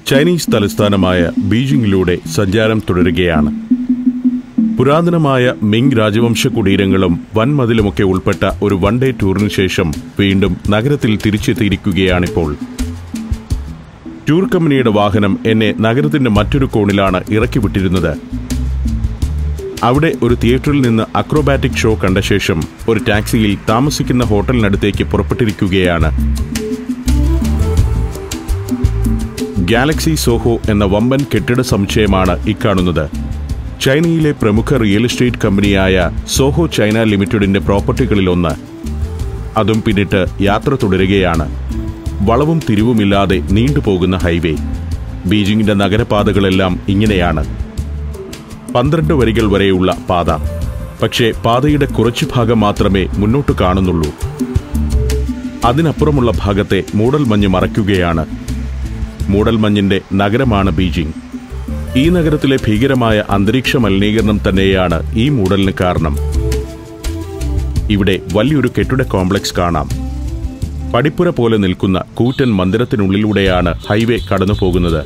Chinese തലസ്ഥാനമായ ബീജിംഗിലൂടെ സഞ്ചാരം തുടരുകയാണ് പുരാതനമായ മിങ് രാജവംശ കുടീരങ്ങളും വൻമതിലുമൊക്കെ ഉൾപ്പെട്ട ഒരു വൺ ഡേ ടൂറിന് ശേഷം വീണ്ടും നഗരത്തിൽ തിരിച്ചെത്തിയിരിക്കുകയാണിപ്പോൾ ടൂർ കമ്പനിയുടെ വാഹനം എന്നെ നഗരത്തിന്റെ മറ്റൊരു കോണിലാണ് ഇറക്കി വിട്ടിരുന്നത് അവിടെ ഒരു തിയേറ്ററിൽ നിന്ന് അക്രോബാറ്റിക് ഷോ കണ്ട ശേഷം ഒരു ടാക്സിയിൽ താമസിക്കുന്ന ഹോട്ടലിനടുത്തേക്ക് പുറപ്പെട്ടിരിക്കുകയാണ് ഗാലക്സി സോഹോ എന്ന വമ്പൻ കെട്ടിട സമുച്ചയമാണ് ഇക്കാണുന്നത് ചൈനയിലെ പ്രമുഖ റിയൽ എസ്റ്റേറ്റ് കമ്പനിയായ സോഹോ ചൈന ലിമിറ്റഡിന്റെ പ്രോപ്പർട്ടികളിലൊന്ന് അതും പിന്നിട്ട് യാത്ര തുടരുകയാണ് വളവും തിരിവുമില്ലാതെ നീണ്ടുപോകുന്ന ഹൈവേ ബീജിംഗിന്റെ നഗരപാതകളെല്ലാം ഇങ്ങനെയാണ് പന്ത്രണ്ട് വരികൾ വരെയുള്ള പാത പക്ഷേ പാതയുടെ കുറച്ചു ഭാഗം മാത്രമേ മുന്നോട്ട് കാണുന്നുള്ളൂ അതിനപ്പുറമുള്ള ഭാഗത്തെ മൂടൽമഞ്ഞ് മറയ്ക്കുകയാണ് മൂടൽമഞ്ഞിന്റെ നഗരമാണ് ബീജിംഗ് ഈ നഗരത്തിലെ ഭീകരമായ അന്തരീക്ഷ മലിനീകരണം തന്നെയാണ് ഈ മൂടലിന് കാരണം ഇവിടെ വലിയൊരു കെട്ടിട കോംപ്ലക്സ് കാണാം പടിപ്പുര പോലെ നിൽക്കുന്ന കൂറ്റൻ മന്ദിരത്തിനുള്ളിലൂടെയാണ് ഹൈവേ കടന്നു പോകുന്നത്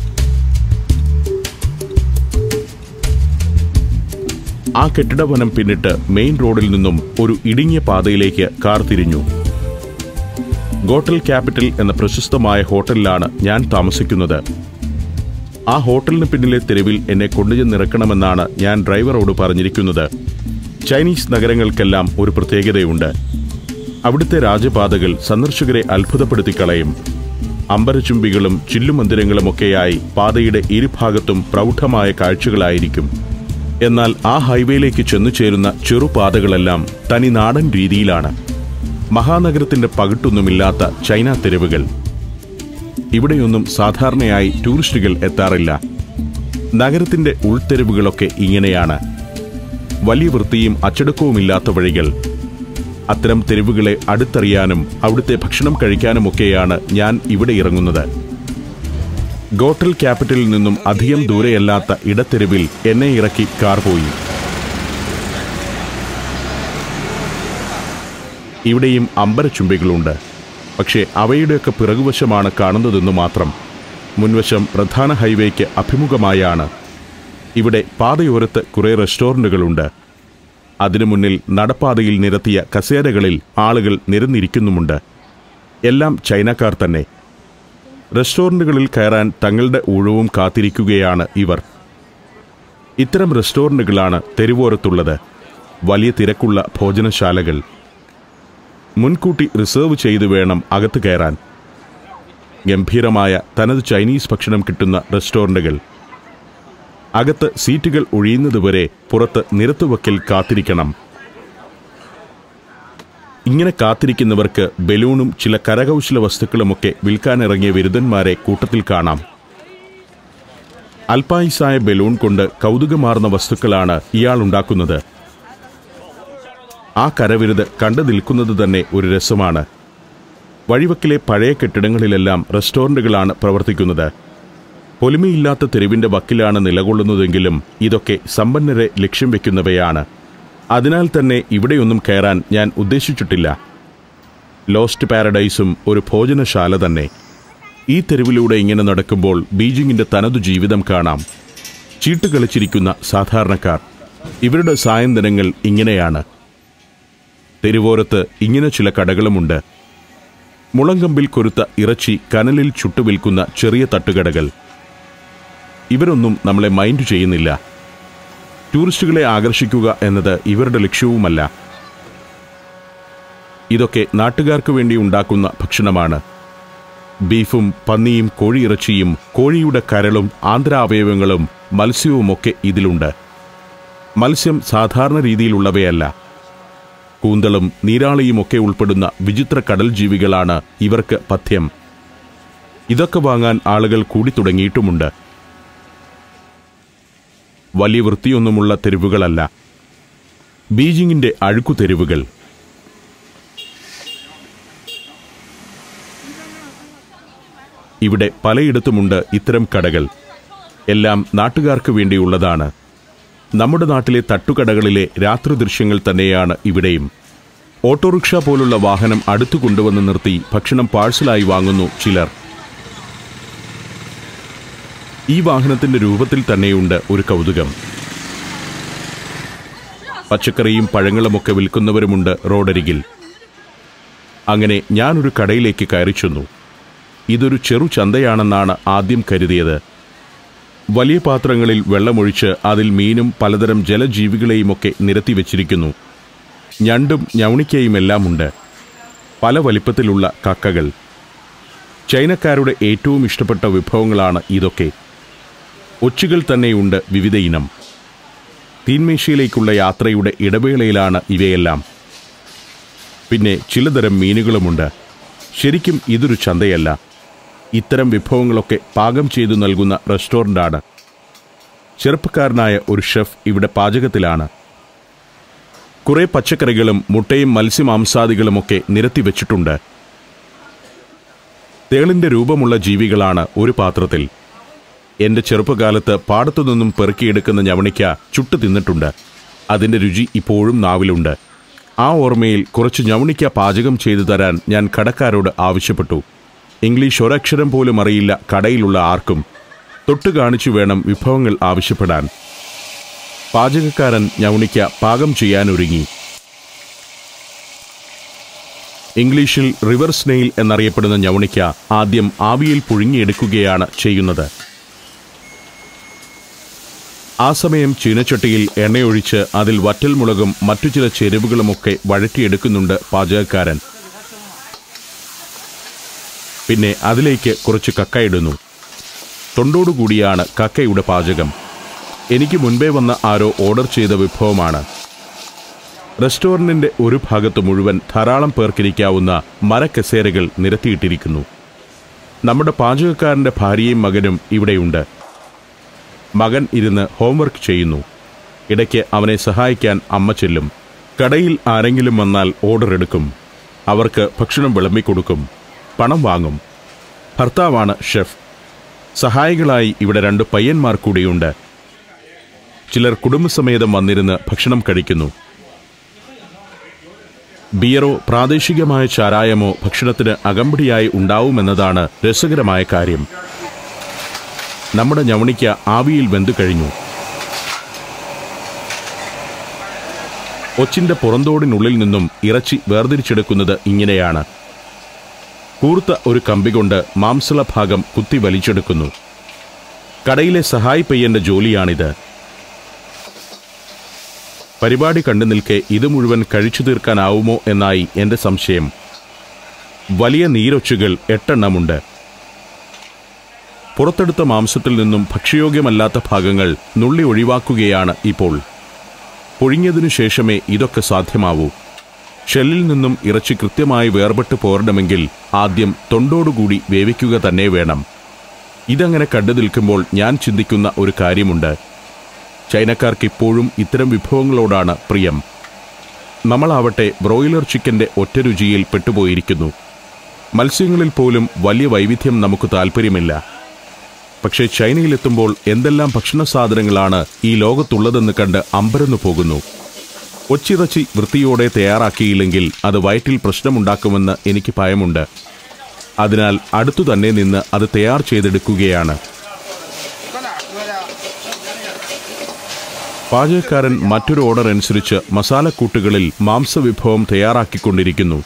ആ കെട്ടിടവനം പിന്നിട്ട് മെയിൻ റോഡിൽ നിന്നും ഒരു ഇടുങ്ങിയ പാതയിലേക്ക് കാർ തിരിഞ്ഞു ഗോട്ടൽ ക്യാപിറ്റൽ എന്ന പ്രശസ്തമായ ഹോട്ടലിലാണ് ഞാൻ താമസിക്കുന്നത് ആ ഹോട്ടലിന് പിന്നിലെ തെരുവിൽ എന്നെ കൊണ്ടുചെന്നിറക്കണമെന്നാണ് ഞാൻ ഡ്രൈവറോട് പറഞ്ഞിരിക്കുന്നത് ചൈനീസ് നഗരങ്ങൾക്കെല്ലാം ഒരു പ്രത്യേകതയുണ്ട് അവിടുത്തെ രാജപാതകൾ സന്ദർശകരെ അത്ഭുതപ്പെടുത്തി കളയും അമ്പരചുംബികളും ചില്ലുമന്ദിരങ്ങളുമൊക്കെയായി പാതയുടെ ഇരുഭാഗത്തും പ്രൗഢമായ കാഴ്ചകളായിരിക്കും എന്നാൽ ആ ഹൈവേയിലേക്ക് ചെന്നു ചേരുന്ന ചെറുപാതകളെല്ലാം തനി നാടൻ രീതിയിലാണ് മഹാനഗരത്തിന്റെ പകിട്ടൊന്നുമില്ലാത്ത ചൈന തെരുവുകൾ ഇവിടെയൊന്നും സാധാരണയായി ടൂറിസ്റ്റുകൾ എത്താറില്ല നഗരത്തിന്റെ ഉൾതെരുവുകളൊക്കെ ഇങ്ങനെയാണ് വലിയ വൃത്തിയും അച്ചടക്കവുമില്ലാത്ത വഴികൾ അത്തരം തെരുവുകളെ അടുത്തറിയാനും അവിടുത്തെ ഭക്ഷണം കഴിക്കാനുമൊക്കെയാണ് ഞാൻ ഇവിടെ ഇറങ്ങുന്നത് ഗോട്ടൽ ക്യാപിറ്റലിൽ നിന്നും അധികം ദൂരെയല്ലാത്ത ഇടത്തെരുവിൽ എന്നെ ഇറക്കി കാർ പോയി ഇവിടെയും അമ്പരച്ചുംബികളുണ്ട് പക്ഷേ അവയുടെയൊക്കെ പിറകുവശമാണ് കാണുന്നതെന്ന് മാത്രം മുൻവശം പ്രധാന ഹൈവേക്ക് അഭിമുഖമായാണ് ഇവിടെ പാതയോരത്ത് കുറേ റെസ്റ്റോറൻറ്റുകളുണ്ട് അതിനു മുന്നിൽ നടപ്പാതയിൽ നിരത്തിയ കസേരകളിൽ ആളുകൾ നിരന്നിരിക്കുന്നുമുണ്ട് എല്ലാം ചൈനക്കാർ തന്നെ റെസ്റ്റോറൻറ്റുകളിൽ കയറാൻ തങ്ങളുടെ ഊഴവും കാത്തിരിക്കുകയാണ് ഇവർ ഇത്തരം റെസ്റ്റോറൻറ്റുകളാണ് തെരുവോരത്തുള്ളത് വലിയ തിരക്കുള്ള ഭോജനശാലകൾ മുൻകൂട്ടി റിസർവ് ചെയ്തു വേണം അകത്ത് കയറാൻ ഗംഭീരമായ തനത് ചൈനീസ് ഭക്ഷണം കിട്ടുന്ന റെസ്റ്റോറൻറ്റുകൾ അകത്ത് സീറ്റുകൾ ഒഴിയുന്നതുവരെ പുറത്ത് നിരത്തുവക്കിൽ കാത്തിരിക്കണം ഇങ്ങനെ കാത്തിരിക്കുന്നവർക്ക് ബലൂണും ചില കരകൗശല വസ്തുക്കളുമൊക്കെ വിൽക്കാനിറങ്ങിയ വിരുദ്ധന്മാരെ കൂട്ടത്തിൽ കാണാം അൽപായുസായ ബലൂൺ കൊണ്ട് കൗതുകമാർന്ന വസ്തുക്കളാണ് ഇയാൾ ഉണ്ടാക്കുന്നത് ആ കരവിരുത് കണ്ടു നിൽക്കുന്നത് തന്നെ ഒരു രസമാണ് വഴിവക്കിലെ പഴയ കെട്ടിടങ്ങളിലെല്ലാം റെസ്റ്റോറൻറ്റുകളാണ് പ്രവർത്തിക്കുന്നത് പൊലിമയില്ലാത്ത തെരുവിന്റെ വക്കിലാണ് നിലകൊള്ളുന്നതെങ്കിലും ഇതൊക്കെ സമ്പന്നരെ ലക്ഷ്യം വെക്കുന്നവയാണ് അതിനാൽ തന്നെ ഇവിടെയൊന്നും കയറാൻ ഞാൻ ഉദ്ദേശിച്ചിട്ടില്ല ലോസ്റ്റ് പാരഡൈസും ഒരു ഭോജനശാല തന്നെ ഈ തെരുവിലൂടെ ഇങ്ങനെ നടക്കുമ്പോൾ ബീജിംഗിന്റെ തനതു ജീവിതം കാണാം ചീട്ട് കളിച്ചിരിക്കുന്ന സാധാരണക്കാർ ഇവരുടെ സായന്തനങ്ങൾ ഇങ്ങനെയാണ് തെരുവോരത്ത് ഇങ്ങനെ ചില കടകളുമുണ്ട് മുളങ്കമ്പിൽ കൊരുത്ത ഇറച്ചി കനലിൽ ചുട്ടുവിൽക്കുന്ന ചെറിയ തട്ടുകടകൾ ഇവരൊന്നും നമ്മളെ മൈൻഡ് ചെയ്യുന്നില്ല ടൂറിസ്റ്റുകളെ ആകർഷിക്കുക എന്നത് ഇവരുടെ ലക്ഷ്യവുമല്ല ഇതൊക്കെ നാട്ടുകാർക്ക് വേണ്ടി ഉണ്ടാക്കുന്ന ഭക്ഷണമാണ് ബീഫും പന്നിയും കോഴിയിറച്ചിയും കോഴിയുടെ കരളും ആന്തരാവയവങ്ങളും മത്സ്യവുമൊക്കെ ഇതിലുണ്ട് മത്സ്യം സാധാരണ രീതിയിലുള്ളവയല്ല കൂന്തളും നീരാളിയുമൊക്കെ ഉൾപ്പെടുന്ന വിചിത്ര കടൽ ജീവികളാണ് ഇവർക്ക് പഥ്യം ഇതൊക്കെ വാങ്ങാൻ ആളുകൾ കൂടി തുടങ്ങിയിട്ടുമുണ്ട് വലിയ വൃത്തിയൊന്നുമുള്ള തെരുവുകളല്ല ബീജിംഗിന്റെ അഴുക്കു തെരുവുകൾ ഇവിടെ പലയിടത്തുമുണ്ട് ഇത്തരം കടകൾ എല്ലാം നാട്ടുകാർക്ക് വേണ്ടിയുള്ളതാണ് നമ്മുടെ നാട്ടിലെ തട്ടുകടകളിലെ രാത്രി ദൃശ്യങ്ങൾ തന്നെയാണ് ഇവിടെയും ഓട്ടോറിക്ഷ പോലുള്ള വാഹനം അടുത്തു കൊണ്ടുവന്ന് നിർത്തി ഭക്ഷണം പാഴ്സലായി വാങ്ങുന്നു ചിലർ ഈ വാഹനത്തിന്റെ രൂപത്തിൽ തന്നെയുണ്ട് ഒരു കൗതുകം പച്ചക്കറിയും പഴങ്ങളുമൊക്കെ വിൽക്കുന്നവരുമുണ്ട് റോഡരികിൽ അങ്ങനെ ഞാനൊരു കടയിലേക്ക് കയറി ചെന്നു ഇതൊരു ചെറു ചന്തയാണെന്നാണ് ആദ്യം കരുതിയത് വലിയ പാത്രങ്ങളിൽ വെള്ളമൊഴിച്ച് അതിൽ മീനും പലതരം ജലജീവികളെയുമൊക്കെ നിരത്തി വച്ചിരിക്കുന്നു ഞണ്ടും ഞവണിക്കയുമെല്ലാമുണ്ട് പല വലിപ്പത്തിലുള്ള കക്കകൾ ചൈനക്കാരുടെ ഏറ്റവും ഇഷ്ടപ്പെട്ട വിഭവങ്ങളാണ് ഇതൊക്കെ ഒച്ചുകൾ തന്നെയുണ്ട് വിവിധ ഇനം തീന്മേശയിലേക്കുള്ള യാത്രയുടെ ഇടവേളയിലാണ് ഇവയെല്ലാം പിന്നെ ചിലതരം മീനുകളുമുണ്ട് ശരിക്കും ഇതൊരു ചന്തയല്ല ഇത്തരം വിഭവങ്ങളൊക്കെ പാകം ചെയ്തു നൽകുന്ന റെസ്റ്റോറൻ്റാണ് ചെറുപ്പക്കാരനായ ഒരു ഷെഫ് ഇവിടെ പാചകത്തിലാണ് കുറെ പച്ചക്കറികളും മുട്ടയും മത്സ്യമാംസാദികളുമൊക്കെ നിരത്തി വെച്ചിട്ടുണ്ട് തേളിന്റെ രൂപമുള്ള ജീവികളാണ് ഒരു പാത്രത്തിൽ എന്റെ ചെറുപ്പകാലത്ത് പാടത്തു നിന്നും പെറുക്കിയെടുക്കുന്ന ഞവണിക്ക ചുട്ടു തിന്നിട്ടുണ്ട് അതിന്റെ രുചി ഇപ്പോഴും നാവിലുണ്ട് ആ ഓർമ്മയിൽ കുറച്ച് ഞവണിക്ക പാചകം ചെയ്തു തരാൻ ഞാൻ കടക്കാരോട് ആവശ്യപ്പെട്ടു ഇംഗ്ലീഷ് ഒരക്ഷരം പോലും അറിയില്ല കടയിലുള്ള ആർക്കും തൊട്ടു കാണിച്ചു വേണം വിഭവങ്ങൾ ആവശ്യപ്പെടാൻ പാചകക്കാരൻ ഞവണിക്ക പാകം ചെയ്യാനൊരുങ്ങി ഇംഗ്ലീഷിൽ റിവർ സ്നെയിൽ എന്നറിയപ്പെടുന്ന ഞവണിക്ക ആദ്യം ആവിയിൽ പുഴുങ്ങിയെടുക്കുകയാണ് ചെയ്യുന്നത് ആ സമയം ചീനച്ചട്ടിയിൽ എണ്ണയൊഴിച്ച് അതിൽ വറ്റൽമുളകും മറ്റു ചില ചേരുവകളുമൊക്കെ വഴറ്റിയെടുക്കുന്നുണ്ട് പാചകക്കാരൻ പിന്നെ അതിലേക്ക് കുറച്ച് കക്ക ഇടുന്നു തൊണ്ടോടുകൂടിയാണ് കക്കയുടെ പാചകം എനിക്ക് മുൻപേ വന്ന ആരോ ഓർഡർ ചെയ്ത വിഭവമാണ് റെസ്റ്റോറന്റിന്റെ ഒരു ഭാഗത്ത് മുഴുവൻ ധാരാളം പേർക്കിരിക്കാവുന്ന മരക്കസേരകൾ നിരത്തിയിട്ടിരിക്കുന്നു നമ്മുടെ പാചകക്കാരന്റെ ഭാര്യയും മകനും ഇവിടെയുണ്ട് മകൻ ഇരുന്ന് ഹോംവർക്ക് ചെയ്യുന്നു ഇടയ്ക്ക് അവനെ സഹായിക്കാൻ അമ്മ ചെല്ലും കടയിൽ ആരെങ്കിലും വന്നാൽ ഓർഡർ എടുക്കും അവർക്ക് ഭക്ഷണം വിളമ്പിക്കൊടുക്കും പണം വാങ്ങും ഭർത്താവാണ് ഷെഫ് സഹായികളായി ഇവിടെ രണ്ട് പയ്യന്മാർ കൂടിയുണ്ട് ചിലർ കുടുംബസമേതം വന്നിരുന്ന് ഭക്ഷണം കഴിക്കുന്നു ബിയറോ പ്രാദേശികമായ ചാരായമോ ഭക്ഷണത്തിന് അകമ്പടിയായി ഉണ്ടാവുമെന്നതാണ് രസകരമായ കാര്യം നമ്മുടെ ഞവണിക്ക ആവിയിൽ വെന്തു കഴിഞ്ഞു ഒച്ചിന്റെ പുറന്തോടിനുള്ളിൽ നിന്നും ഇറച്ചി വേർതിരിച്ചെടുക്കുന്നത് ഇങ്ങനെയാണ് കൂർത്ത ഒരു കമ്പി കൊണ്ട് മാംസള ഭാഗം കുത്തി വലിച്ചെടുക്കുന്നു കടയിലെ സഹായി പയ്യന്റെ ജോലിയാണിത് പരിപാടി കണ്ടു നിൽക്കെ ഇത് മുഴുവൻ കഴിച്ചു തീർക്കാനാവുമോ എന്നായി എന്റെ സംശയം വലിയ നീരൊച്ചുകൾ എട്ടെണ്ണമുണ്ട് പുറത്തെടുത്ത മാംസത്തിൽ നിന്നും ഭക്ഷ്യയോഗ്യമല്ലാത്ത ഭാഗങ്ങൾ നുള്ളി ഒഴിവാക്കുകയാണ് ഇപ്പോൾ പൊഴിഞ്ഞതിനു ശേഷമേ ഇതൊക്കെ സാധ്യമാവൂ ഷെല്ലിൽ നിന്നും ഇറച്ചി കൃത്യമായി വേർപെട്ട് പോരണമെങ്കിൽ ആദ്യം തൊണ്ടോടുകൂടി വേവിക്കുക തന്നെ വേണം ഇതങ്ങനെ കണ്ടു നിൽക്കുമ്പോൾ ഞാൻ ചിന്തിക്കുന്ന ഒരു കാര്യമുണ്ട് ചൈനക്കാർക്ക് ഇപ്പോഴും ഇത്തരം വിഭവങ്ങളോടാണ് പ്രിയം നമ്മളാവട്ടെ ബ്രോയിലർ ചിക്കന്റെ ഒറ്റ രുചിയിൽ പെട്ടുപോയിരിക്കുന്നു മത്സ്യങ്ങളിൽ പോലും വലിയ വൈവിധ്യം നമുക്ക് താല്പര്യമില്ല പക്ഷേ ചൈനയിലെത്തുമ്പോൾ എന്തെല്ലാം ഭക്ഷണ സാധനങ്ങളാണ് ഈ ലോകത്തുള്ളതെന്ന് കണ്ട് അമ്പരന്നു പോകുന്നു ഒച്ചിറച്ചി വൃത്തിയോടെ തയ്യാറാക്കിയില്ലെങ്കിൽ അത് വയറ്റിൽ പ്രശ്നമുണ്ടാക്കുമെന്ന് എനിക്ക് ഭയമുണ്ട് അതിനാൽ അടുത്തു തന്നെ നിന്ന് അത് തയ്യാർ ചെയ്തെടുക്കുകയാണ് പാചകക്കാരൻ മറ്റൊരു ഓർഡർ അനുസരിച്ച് മസാലക്കൂട്ടുകളിൽ മാംസവിഭവം തയ്യാറാക്കിക്കൊണ്ടിരിക്കുന്നു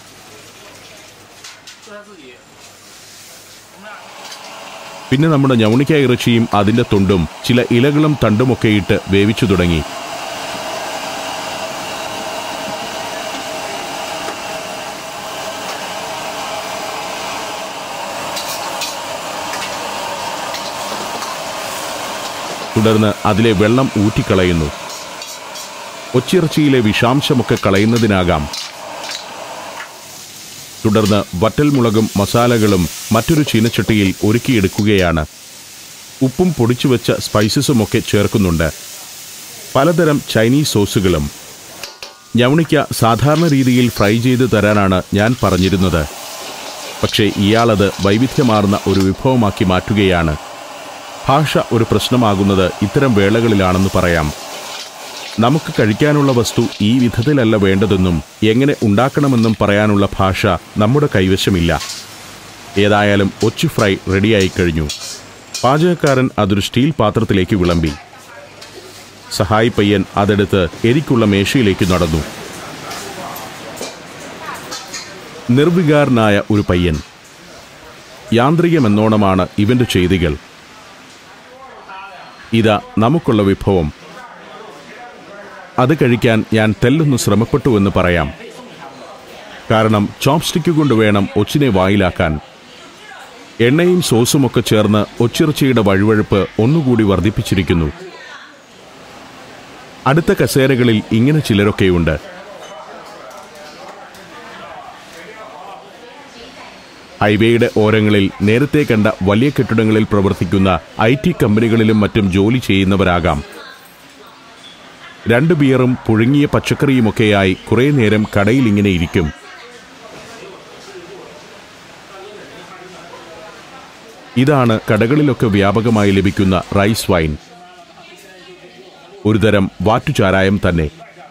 പിന്നെ നമ്മുടെ ഞവണിക്ക ഇറച്ചിയും അതിന്റെ തൊണ്ടും ചില ഇലകളും തണ്ടുമൊക്കെ ഇട്ട് വേവിച്ചു തുടങ്ങി തുടർന്ന് അതിലെ വെള്ളം ഊറ്റിക്കളയുന്നു ഒച്ചിറച്ചിയിലെ വിഷാംശമൊക്കെ കളയുന്നതിനാകാം തുടർന്ന് വറ്റൽമുളകും മസാലകളും മറ്റൊരു ചീനച്ചട്ടിയിൽ ഒരുക്കിയെടുക്കുകയാണ് ഉപ്പും പൊടിച്ചു വെച്ച സ്പൈസസുമൊക്കെ ചേർക്കുന്നുണ്ട് പലതരം ചൈനീസ് സോസുകളും ഞവണിക്ക സാധാരണ രീതിയിൽ ഫ്രൈ ചെയ്ത് തരാനാണ് ഞാൻ പറഞ്ഞിരുന്നത് പക്ഷേ ഇയാളത് വൈവിധ്യമാർന്ന ഒരു വിഭവമാക്കി മാറ്റുകയാണ് ഭാഷ ഒരു പ്രശ്നമാകുന്നത് ഇത്തരം വേളകളിലാണെന്ന് പറയാം നമുക്ക് കഴിക്കാനുള്ള വസ്തു ഈ വിധത്തിലല്ല വേണ്ടതെന്നും എങ്ങനെ ഉണ്ടാക്കണമെന്നും പറയാനുള്ള ഭാഷ നമ്മുടെ കൈവശമില്ല ഏതായാലും ഒച്ചു ഫ്രൈ റെഡിയായി കഴിഞ്ഞു പാചകക്കാരൻ അതൊരു സ്റ്റീൽ പാത്രത്തിലേക്ക് വിളമ്പി സഹായി പയ്യൻ അതെടുത്ത് എരിക്കുള്ള മേശയിലേക്ക് നടന്നു നിർവികാരനായ ഒരു പയ്യൻ യാന്ത്രികമെന്നോണമാണ് ഇവന്റെ ചെയ്തികൾ ഇതാ നമുക്കുള്ള വിഭവം അത് കഴിക്കാൻ ഞാൻ തെല്ലൊന്ന് ശ്രമപ്പെട്ടുവെന്ന് പറയാം കാരണം ചോപ്സ്റ്റിക്ക് കൊണ്ട് വേണം ഒച്ചിനെ വായിലാക്കാൻ എണ്ണയും സോസുമൊക്കെ ചേർന്ന് ഒച്ചിറച്ചിയുടെ വഴുവഴുപ്പ് ഒന്നുകൂടി വർദ്ധിപ്പിച്ചിരിക്കുന്നു അടുത്ത കസേരകളിൽ ഇങ്ങനെ ചിലരൊക്കെയുണ്ട് ഹൈവേയുടെ ഓരങ്ങളിൽ നേരത്തെ കണ്ട വലിയ കെട്ടിടങ്ങളിൽ പ്രവർത്തിക്കുന്ന ഐ ടി കമ്പനികളിലും മറ്റും ജോലി ചെയ്യുന്നവരാകാം രണ്ട് ബിയറും പുഴുങ്ങിയ പച്ചക്കറിയുമൊക്കെയായി കുറേ നേരം കടയിൽ ഇങ്ങനെ ഇരിക്കും ഇതാണ് കടകളിലൊക്കെ വ്യാപകമായി ലഭിക്കുന്ന റൈസ് വൈൻ ഒരുതരം വാറ്റുചാരായം തന്നെ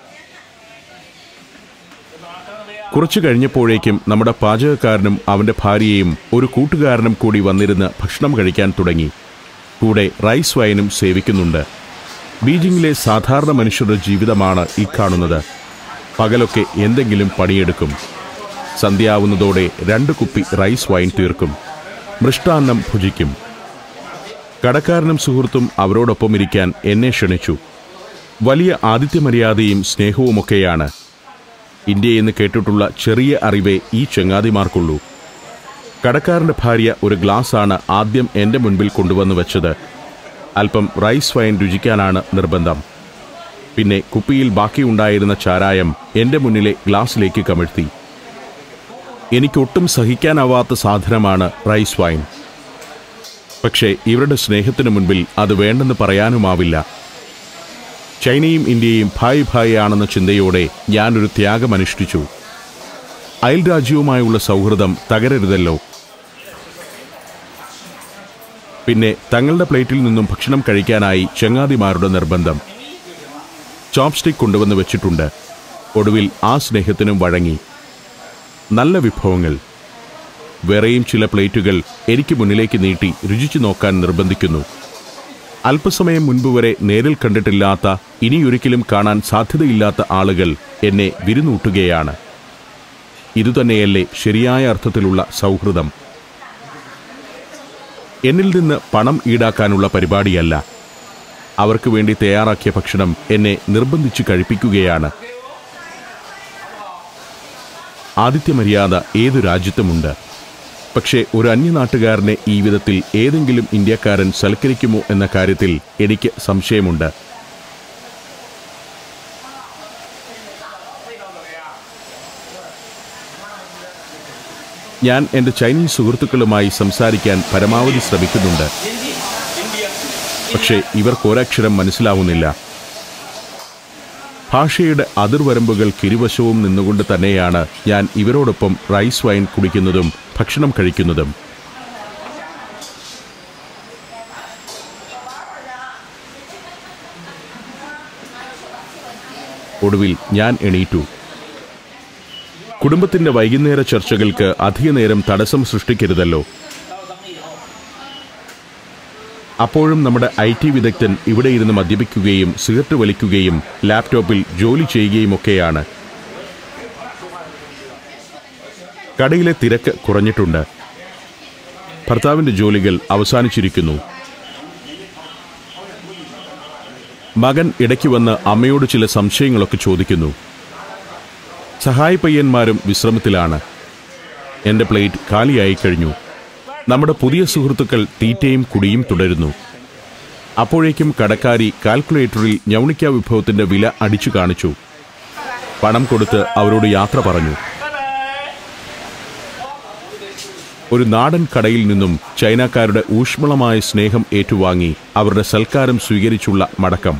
കുറച്ചു കഴിഞ്ഞപ്പോഴേക്കും നമ്മുടെ പാചകക്കാരനും അവന്റെ ഭാര്യയും ഒരു കൂട്ടുകാരനും കൂടി വന്നിരുന്ന് ഭക്ഷണം കഴിക്കാൻ തുടങ്ങി കൂടെ റൈസ് വൈനും സേവിക്കുന്നുണ്ട് ബീജിംഗിലെ സാധാരണ മനുഷ്യരുടെ ജീവിതമാണ് ഈ കാണുന്നത് പകലൊക്കെ എന്തെങ്കിലും പണിയെടുക്കും സന്ധ്യാവുന്നതോടെ രണ്ട് കുപ്പി റൈസ് വൈൻ തീർക്കും മൃഷ്ടാന്നം ഭുജിക്കും കടക്കാരനും സുഹൃത്തും അവരോടൊപ്പം ഇരിക്കാൻ എന്നെ ക്ഷണിച്ചു വലിയ ആതിഥ്യമര്യാദയും സ്നേഹവുമൊക്കെയാണ് ഇന്ത്യയെന്ന് കേട്ടിട്ടുള്ള ചെറിയ അറിവേ ഈ ചങ്ങാതിമാർക്കുള്ളൂ കടക്കാരന്റെ ഭാര്യ ഒരു ഗ്ലാസ്സാണ് ആദ്യം എൻ്റെ മുൻപിൽ കൊണ്ടുവന്ന് വെച്ചത് അല്പം റൈസ് വൈൻ രുചിക്കാനാണ് നിർബന്ധം പിന്നെ കുപ്പിയിൽ ബാക്കിയുണ്ടായിരുന്ന ചാരായം എൻ്റെ മുന്നിലെ ഗ്ലാസ്സിലേക്ക് കമിഴ്ത്തി എനിക്കൊട്ടും സഹിക്കാനാവാത്ത സാധനമാണ് റൈസ് വൈൻ പക്ഷേ ഇവരുടെ സ്നേഹത്തിനു മുൻപിൽ അത് വേണ്ടെന്ന് പറയാനുമാവില്ല ചൈനയും ഇന്ത്യയും ഭായ് ഭായ് ആണെന്ന ചിന്തയോടെ ഞാനൊരു ത്യാഗമനുഷ്ഠിച്ചു അയൽരാജ്യവുമായുള്ള സൗഹൃദം തകരരുതല്ലോ പിന്നെ തങ്ങളുടെ പ്ലേറ്റിൽ നിന്നും ഭക്ഷണം കഴിക്കാനായി ചങ്ങാതിമാരുടെ നിർബന്ധം ചോപ്സ്റ്റിക് കൊണ്ടുവന്ന് വെച്ചിട്ടുണ്ട് ഒടുവിൽ ആ സ്നേഹത്തിനും വഴങ്ങി നല്ല വിഭവങ്ങൾ വേറെയും ചില പ്ലേറ്റുകൾ എനിക്ക് മുന്നിലേക്ക് നീട്ടി രുചിച്ചു നോക്കാൻ നിർബന്ധിക്കുന്നു അല്പസമയം മുൻപ് വരെ നേരിൽ കണ്ടിട്ടില്ലാത്ത ഇനിയൊരിക്കലും കാണാൻ സാധ്യതയില്ലാത്ത ആളുകൾ എന്നെ വിരുന്നൂട്ടുകയാണ് ഇതുതന്നെയല്ലേ ശരിയായ അർത്ഥത്തിലുള്ള സൗഹൃദം എന്നിൽ നിന്ന് പണം ഈടാക്കാനുള്ള പരിപാടിയല്ല അവർക്ക് വേണ്ടി തയ്യാറാക്കിയ ഭക്ഷണം എന്നെ നിർബന്ധിച്ച് കഴിപ്പിക്കുകയാണ് ആതിഥ്യമര്യാദ ഏതു രാജ്യത്തുമുണ്ട് പക്ഷേ ഒരു അന്യനാട്ടുകാരനെ ഈ വിധത്തിൽ ഏതെങ്കിലും ഇന്ത്യക്കാരൻ സൽക്കരിക്കുമോ എന്ന കാര്യത്തിൽ എനിക്ക് സംശയമുണ്ട് ഞാൻ എൻ്റെ ചൈനീസ് സുഹൃത്തുക്കളുമായി സംസാരിക്കാൻ പരമാവധി ശ്രമിക്കുന്നുണ്ട് പക്ഷേ ഇവർക്കൊരക്ഷരം മനസ്സിലാവുന്നില്ല ഭാഷയുടെ അതിർവരമ്പുകൾ കിരുവശവും നിന്നുകൊണ്ട് തന്നെയാണ് ഞാൻ ഇവരോടൊപ്പം റൈസ് വൈൻ കുടിക്കുന്നതും ഭക്ഷണം കഴിക്കുന്നതും ഒടുവിൽ ഞാൻ എണീറ്റു കുടുംബത്തിന്റെ വൈകുന്നേര ചർച്ചകൾക്ക് അധിക നേരം തടസ്സം സൃഷ്ടിക്കരുതല്ലോ അപ്പോഴും നമ്മുടെ ഐ ടി വിദഗ്ധൻ ഇവിടെ ഇരുന്ന് മദ്യപിക്കുകയും സിഗരറ്റ് വലിക്കുകയും ലാപ്ടോപ്പിൽ ജോലി ചെയ്യുകയുമൊക്കെയാണ് കടയിലെ തിരക്ക് കുറഞ്ഞിട്ടുണ്ട് ഭർത്താവിന്റെ ജോലികൾ അവസാനിച്ചിരിക്കുന്നു മകൻ ഇടയ്ക്ക് വന്ന് അമ്മയോട് ചില സംശയങ്ങളൊക്കെ ചോദിക്കുന്നു സഹായ പയ്യന്മാരും വിശ്രമത്തിലാണ് എൻ്റെ പ്ലേറ്റ് കാലിയായി കഴിഞ്ഞു നമ്മുടെ പുതിയ സുഹൃത്തുക്കൾ തീറ്റയും കുടിയും തുടരുന്നു അപ്പോഴേക്കും കടക്കാരി കാൽക്കുലേറ്ററിൽ ഞൗണിക്ക വിഭവത്തിന്റെ വില അടിച്ചു കാണിച്ചു പണം കൊടുത്ത് അവരോട് യാത്ര പറഞ്ഞു ഒരു നാടൻ കടയിൽ നിന്നും ചൈനക്കാരുടെ ഊഷ്മളമായ സ്നേഹം ഏറ്റുവാങ്ങി അവരുടെ സൽക്കാരം സ്വീകരിച്ചുള്ള മടക്കം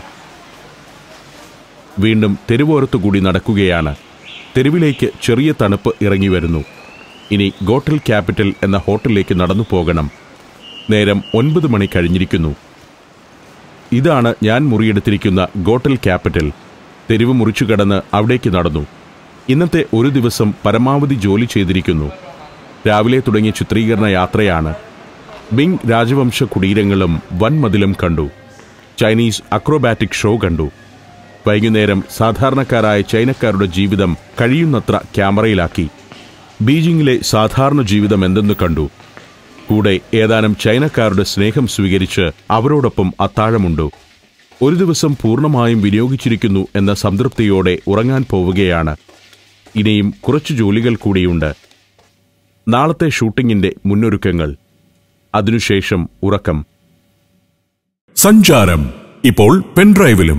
വീണ്ടും തെരുവോരത്തുകൂടി നടക്കുകയാണ് തെരുവിലേക്ക് ചെറിയ തണുപ്പ് ഇറങ്ങി വരുന്നു ഇനി ഗോട്ടൽ ക്യാപിറ്റൽ എന്ന ഹോട്ടലിലേക്ക് നടന്നു പോകണം നേരം ഒൻപത് മണി കഴിഞ്ഞിരിക്കുന്നു ഇതാണ് ഞാൻ മുറിയെടുത്തിരിക്കുന്ന ഗോട്ടൽ ക്യാപിറ്റൽ തെരുവ് മുറിച്ചു കടന്ന് അവിടേക്ക് നടന്നു ഇന്നത്തെ ഒരു ദിവസം പരമാവധി ജോലി ചെയ്തിരിക്കുന്നു രാവിലെ തുടങ്ങിയ ചിത്രീകരണ യാത്രയാണ് മിങ് രാജവംശ കുടീരങ്ങളും വൻമതിലും കണ്ടു ചൈനീസ് അക്രോബാറ്റിക് ഷോ കണ്ടു വൈകുന്നേരം സാധാരണക്കാരായ ചൈനക്കാരുടെ ജീവിതം കഴിയുന്നത്ര ക്യാമറയിലാക്കി ബീജിംഗിലെ സാധാരണ ജീവിതം എന്തെന്ന് കണ്ടു കൂടെ ഏതാനും ചൈനക്കാരുടെ സ്നേഹം സ്വീകരിച്ച് അവരോടൊപ്പം അത്താഴമുണ്ടു ഒരു ദിവസം പൂർണ്ണമായും വിനിയോഗിച്ചിരിക്കുന്നു എന്ന സംതൃപ്തിയോടെ ഉറങ്ങാൻ പോവുകയാണ് ഇനിയും കുറച്ചു ജോലികൾ കൂടിയുണ്ട് നാളത്തെ ഷൂട്ടിങ്ങിന്റെ മുന്നൊരുക്കങ്ങൾ അതിനുശേഷം ഉറക്കം സഞ്ചാരം ഇപ്പോൾ പെൻഡ്രൈവിലും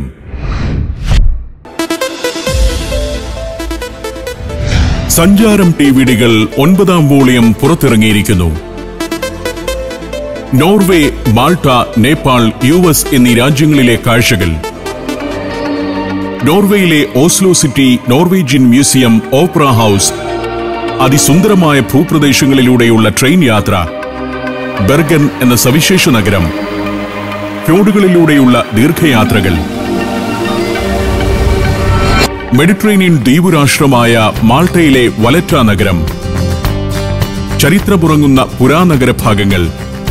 സഞ്ചാരം ടിവിഡികൾ ഒൻപതാം വോളിയം പുറത്തിറങ്ങിയിരിക്കുന്നു Norway Malta Nepal U S എന്നീ രാജ്യങ്ങളിലെ കാഴ്ചകൾ നോർവേയിലെ Oslo city Norwegian museum opera house അതിസുന്ദരമായ ഭൂപ്രദേശങ്ങളിലൂടെയുള്ള ട്രെയിൻ യാത്ര ബെർഗൻ എന്ന സവിശേഷ നഗരം ഫ്യോഡുകളിലൂടെയുള്ള ദീർഘയാത്രകൾ മെഡിറ്ററേനിയൻ ദ്വീപുരാഷ്ട്രമായ മാൾട്ടയിലെ വലറ്റ നഗരം ചരിത്രമുറങ്ങുന്ന പുരാനഗര ഭാഗങ്ങൾ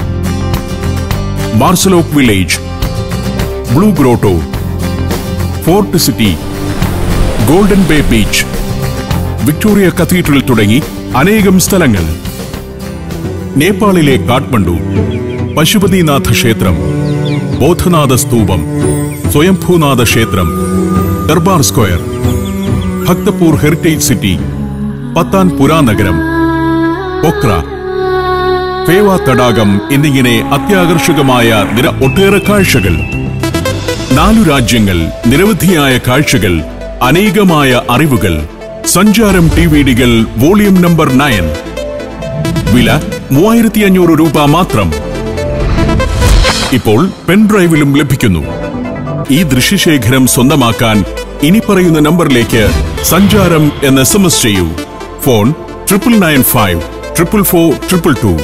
Marsaxlokk village blue grotto fort city golden bay beach Victoria cathedral തുടങ്ങി അനേകം സ്ഥലങ്ങൾ നേപ്പാളിലെ കാഠ്മണ്ഡു പശുപതിനാഥ ക്ഷേത്രം ബോധനാഥ സ്തൂപം സ്വയംഭൂനാഥ ക്ഷേത്രം Durbar square Bhaktapur heritage city Patan പുരാനഗരം പൊക്ര ഫേവ തടാകം എന്നിങ്ങനെ അത്യാകർഷകമായ നിര ഒട്ടേറെ കാഴ്ചകൾ നാലു രാജ്യങ്ങൾ നിരവധിയായ കാഴ്ചകൾ അനേകമായ അറിവുകൾ സഞ്ചാരം ടി വി ഡികൾ വോളിയം നമ്പർ നയൻ വില മൂവായിരത്തി അഞ്ഞൂറ് രൂപ മാത്രം ഇപ്പോൾ പെൻഡ്രൈവിലും ലഭിക്കുന്നു ഈ ദൃശ്യശേഖരം സ്വന്തമാക്കാൻ ഇനി പറയുന്ന നമ്പറിലേക്ക് സഞ്ചാരം എന്ന് എസ് എം എസ് ചെയ്യൂ phone triple nine five triple four triple two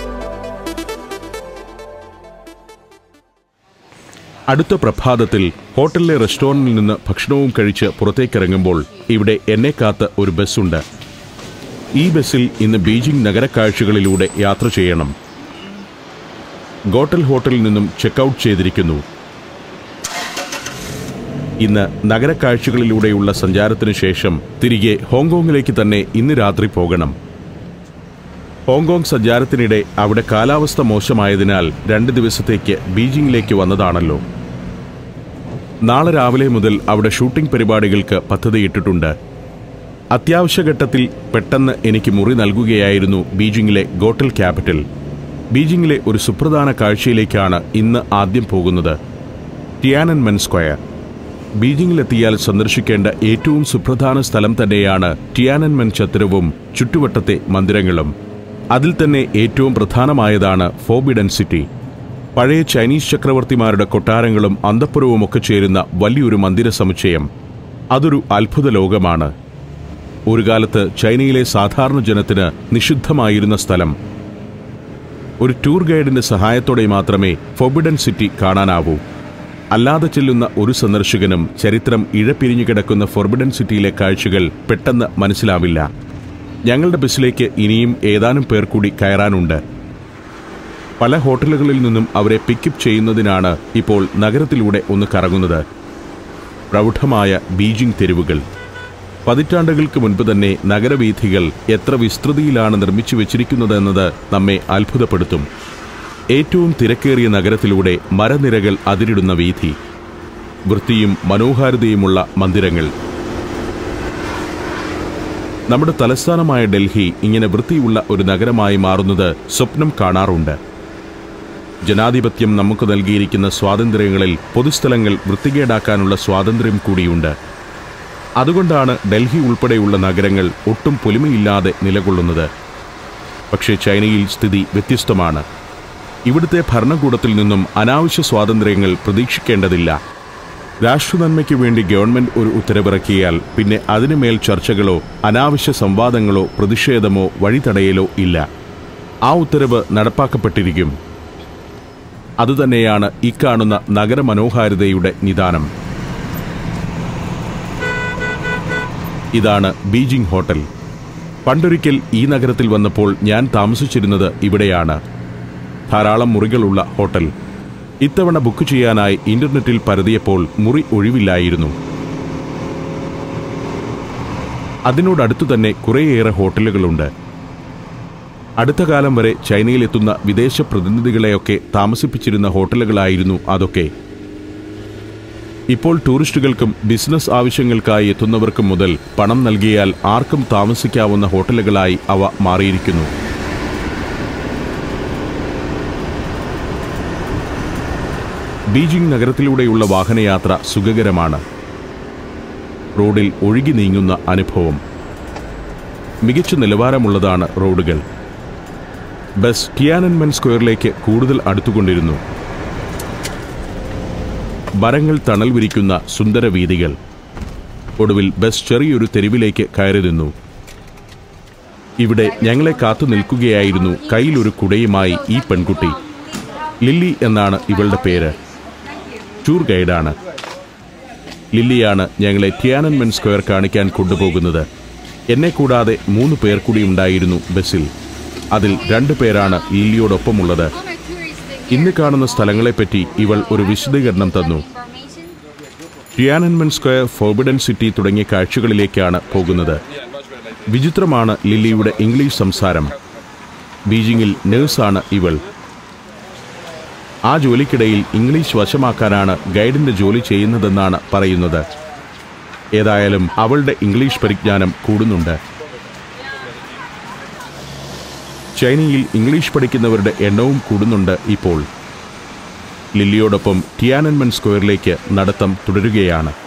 അടുത്ത പ്രഭാതത്തിൽ ഹോട്ടലിലെ റെസ്റ്റോറന്റിൽ നിന്ന് ഭക്ഷണവും കഴിച്ച് പുറത്തേക്കിറങ്ങുമ്പോൾ ഇവിടെ എന്നെ കാത്ത് ഒരു ബസ്സുണ്ട് ഈ ബസ്സിൽ ഇന്ന് ബീജിംഗ് നഗരക്കാഴ്ചകളിലൂടെ യാത്ര ചെയ്യണം ഗോട്ടൽ ഹോട്ടലിൽ നിന്നും ചെക്കൗട്ട് ചെയ്തിരിക്കുന്നു ഇന്ന് നഗരക്കാഴ്ചകളിലൂടെയുള്ള സഞ്ചാരത്തിനു ശേഷം തിരികെ ഹോങ്കോങ്ങിലേക്ക് തന്നെ ഇന്ന് രാത്രി പോകണം ഹോങ്കോങ് സഞ്ചാരത്തിനിടെ അവിടെ കാലാവസ്ഥ മോശമായതിനാൽ രണ്ട് ദിവസത്തേക്ക് ബീജിംഗിലേക്ക് വന്നതാണല്ലോ നാളെ രാവിലെ മുതൽ അവിടെ ഷൂട്ടിംഗ് പരിപാടികൾക്ക് പദ്ധതിയിട്ടിട്ടുണ്ട് അത്യാവശ്യ ഘട്ടത്തിൽ പെട്ടെന്ന് എനിക്ക് മുറി നൽകുകയായിരുന്നു ബീജിംഗിലെ ഗോട്ടൽ ക്യാപിറ്റൽ ബീജിംഗിലെ ഒരു സുപ്രധാന കാഴ്ചയിലേക്കാണ് ഇന്ന് ആദ്യം പോകുന്നത് ടിയാനൻമെൻ സ്ക്വയർ ബീജിംഗിലെത്തിയാൽ സന്ദർശിക്കേണ്ട ഏറ്റവും സുപ്രധാന സ്ഥലം തന്നെയാണ് ടിയാനൻമെൻ ചത്തുരവും ചുറ്റുവട്ടത്തെ മന്ദിരങ്ങളും അതിൽ തന്നെ ഏറ്റവും പ്രധാനമായതാണ് ഫോബിഡൻ സിറ്റി പഴയ ചൈനീസ് ചക്രവർത്തിമാരുടെ കൊട്ടാരങ്ങളും അന്തപ്പുരവും ഒക്കെ ചേരുന്ന വലിയൊരു മന്ദിര സമുച്ചയം അതൊരു അത്ഭുത ലോകമാണ് ഒരു കാലത്ത് ചൈനയിലെ സാധാരണ ജനത്തിന് നിഷിദ്ധമായിരുന്ന സ്ഥലം ഒരു ടൂർ ഗൈഡിന്റെ സഹായത്തോടെ മാത്രമേ ഫോബിഡൻ സിറ്റി കാണാനാവൂ അല്ലാതെ ചെല്ലുന്ന ഒരു സന്ദർശകനും ചരിത്രം ഇഴപിരിഞ്ഞു കിടക്കുന്ന ഫോർബിഡൻ സിറ്റിയിലെ കാഴ്ചകൾ പെട്ടെന്ന് മനസ്സിലാവില്ല ഞങ്ങളുടെ ബസ്സിലേക്ക് ഇനിയും ഏതാനും പേർ കൂടി കയറാനുണ്ട് പല ഹോട്ടലുകളിൽ നിന്നും അവരെ പിക്കപ്പ് ചെയ്യുന്നതിനാണ് ഇപ്പോൾ നഗരത്തിലൂടെ ഒന്ന് കറങ്ങുന്നത് പ്രൗഢമായ ബീജിംഗ് തെരുവുകൾ പതിറ്റാണ്ടുകൾക്ക് മുൻപ് തന്നെ നഗരവീഥികൾ എത്ര വിസ്തൃതിയിലാണ് നിർമ്മിച്ചു വെച്ചിരിക്കുന്നതെന്നത് നമ്മെ അത്ഭുതപ്പെടുത്തും ഏറ്റവും തിരക്കേറിയ നഗരത്തിലൂടെ മരനിരകൾ അതിരിടുന്ന വീഥി വൃത്തിയും മനോഹാരിതയുമുള്ള മന്ദിരങ്ങൾ നമ്മുടെ തലസ്ഥാനമായ ഡൽഹി ഇങ്ങനെ വൃത്തിയുള്ള ഒരു നഗരമായി മാറുന്നത് സ്വപ്നം കാണാറുണ്ട് ജനാധിപത്യം നമുക്ക് നൽകിയിരിക്കുന്ന സ്വാതന്ത്ര്യങ്ങളിൽ പൊതുസ്ഥലങ്ങൾ വൃത്തികേടാക്കാനുള്ള സ്വാതന്ത്ര്യം കൂടിയുണ്ട് അതുകൊണ്ടാണ് ഡൽഹി ഉൾപ്പെടെയുള്ള നഗരങ്ങൾ ഒട്ടും പൊലിമയില്ലാതെ നിലകൊള്ളുന്നത് പക്ഷേ ചൈനയിൽ സ്ഥിതി വ്യത്യസ്തമാണ് ഇവിടുത്തെ ഭരണകൂടത്തിൽ നിന്നും അനാവശ്യ സ്വാതന്ത്ര്യങ്ങൾ പ്രതീക്ഷിക്കേണ്ടതില്ല രാഷ്ട്രനന്മയ്ക്ക് വേണ്ടി ഗവൺമെന്റ് ഒരു ഉത്തരവിറക്കിയാൽ പിന്നെ അതിനുമേൽ ചർച്ചകളോ അനാവശ്യ സംവാദങ്ങളോ പ്രതിഷേധമോ വഴിതടയലോ ഇല്ല ആ ഉത്തരവ് നടപ്പാക്കപ്പെട്ടിരിക്കും അതുതന്നെയാണ് ഇക്കാണുന്ന നഗരമനോഹാരിതയുടെ നിദാനം ഇതാണ് ബീജിംഗ് ഹോട്ടൽ പണ്ടൊരിക്കൽ ഈ നഗരത്തിൽ വന്നപ്പോൾ ഞാൻ താമസിച്ചിരുന്നത് ഇവിടെയാണ് ധാരാളം മുറികളുള്ള ഹോട്ടൽ ഇത്തവണ ബുക്ക് ചെയ്യാനായി ഇന്റർനെറ്റിൽ പരതിയപ്പോൾ മുറി ഒഴിവില്ലായിരുന്നു അതിനോടടുത്തു തന്നെ കുറേയേറെ ഹോട്ടലുകളുണ്ട് അടുത്ത കാലം വരെ ചൈനയിലെത്തുന്ന വിദേശ പ്രതിനിധികളെയൊക്കെ താമസിപ്പിച്ചിരുന്ന ഹോട്ടലുകളായിരുന്നു അതൊക്കെ ഇപ്പോൾ ടൂറിസ്റ്റുകൾക്കും ബിസിനസ് ആവശ്യങ്ങൾക്കായി എത്തുന്നവർക്കും മുതൽ പണം നൽകിയാൽ ആർക്കും താമസിക്കാവുന്ന ഹോട്ടലുകളായി അവ മാറിയിരിക്കുന്നു ബീജിംഗ് നഗരത്തിലൂടെയുള്ള വാഹനയാത്ര സുഖകരമാണ് റോഡിൽ ഒഴുകി നീങ്ങുന്ന അനുഭവം മികച്ച നിലവാരമുള്ളതാണ് റോഡുകൾ ബസ് ടിയാനൻമെൻ സ്ക്വയറിലേക്ക് കൂടുതൽ അടുത്തുകൊണ്ടിരുന്നു മരങ്ങൾ തണൽ വിരിക്കുന്ന സുന്ദര വീതികൾ ഒടുവിൽ ബസ് ചെറിയൊരു തെരുവിലേക്ക് കയറി നിന്നു ഇവിടെ ഞങ്ങളെ കാത്തു നിൽക്കുകയായിരുന്നു കയ്യിലൊരു കുടയുമായി ഈ പെൺകുട്ടി ലില്ലി എന്നാണ് ഇവളുടെ പേര് ടൂർ ഗൈഡാണ് ലില്ലിയാണ് ഞങ്ങളെ ടിയാനൻമെൻ സ്ക്വയർ കാണിക്കാൻ കൊണ്ടുപോകുന്നത് എന്നെ കൂടാതെ മൂന്ന് പേർ കൂടി ഉണ്ടായിരുന്നു ബസ്സിൽ അതിൽ രണ്ടു പേരാണ് ലില്ലിയോടൊപ്പമുള്ളത് ഇന്ന് കാണുന്ന സ്ഥലങ്ങളെപ്പറ്റി ഇവൾ ഒരു വിശദീകരണം തന്നു ടിയാനൻമെൻ സ്ക്വയർ ഫോർബിഡൻ സിറ്റി തുടങ്ങിയ കാഴ്ചകളിലേക്കാണ് പോകുന്നത് വിചിത്രമാണ് ലില്ലിയുടെ ഇംഗ്ലീഷ് സംസാരം ബീജിംഗിൽ നേഴ്സാണ് ഇവൾ ആ ജോലിക്കിടയിൽ ഇംഗ്ലീഷ് വശമാക്കാനാണ് ഗൈഡിന്റെ ജോലി ചെയ്യുന്നതെന്നാണ് പറയുന്നത് ഏതായാലും അവളുടെ ഇംഗ്ലീഷ് പരിജ്ഞാനം കൂടുന്നുണ്ട് ചൈനയിൽ ഇംഗ്ലീഷ് പഠിക്കുന്നവരുടെ എണ്ണവും കൂടുന്നുണ്ട് ഇപ്പോൾ ലില്ലിയോടൊപ്പം ടിയാനൻമെൻ സ്ക്വയറിലേക്ക് നടത്തം തുടരുകയാണ്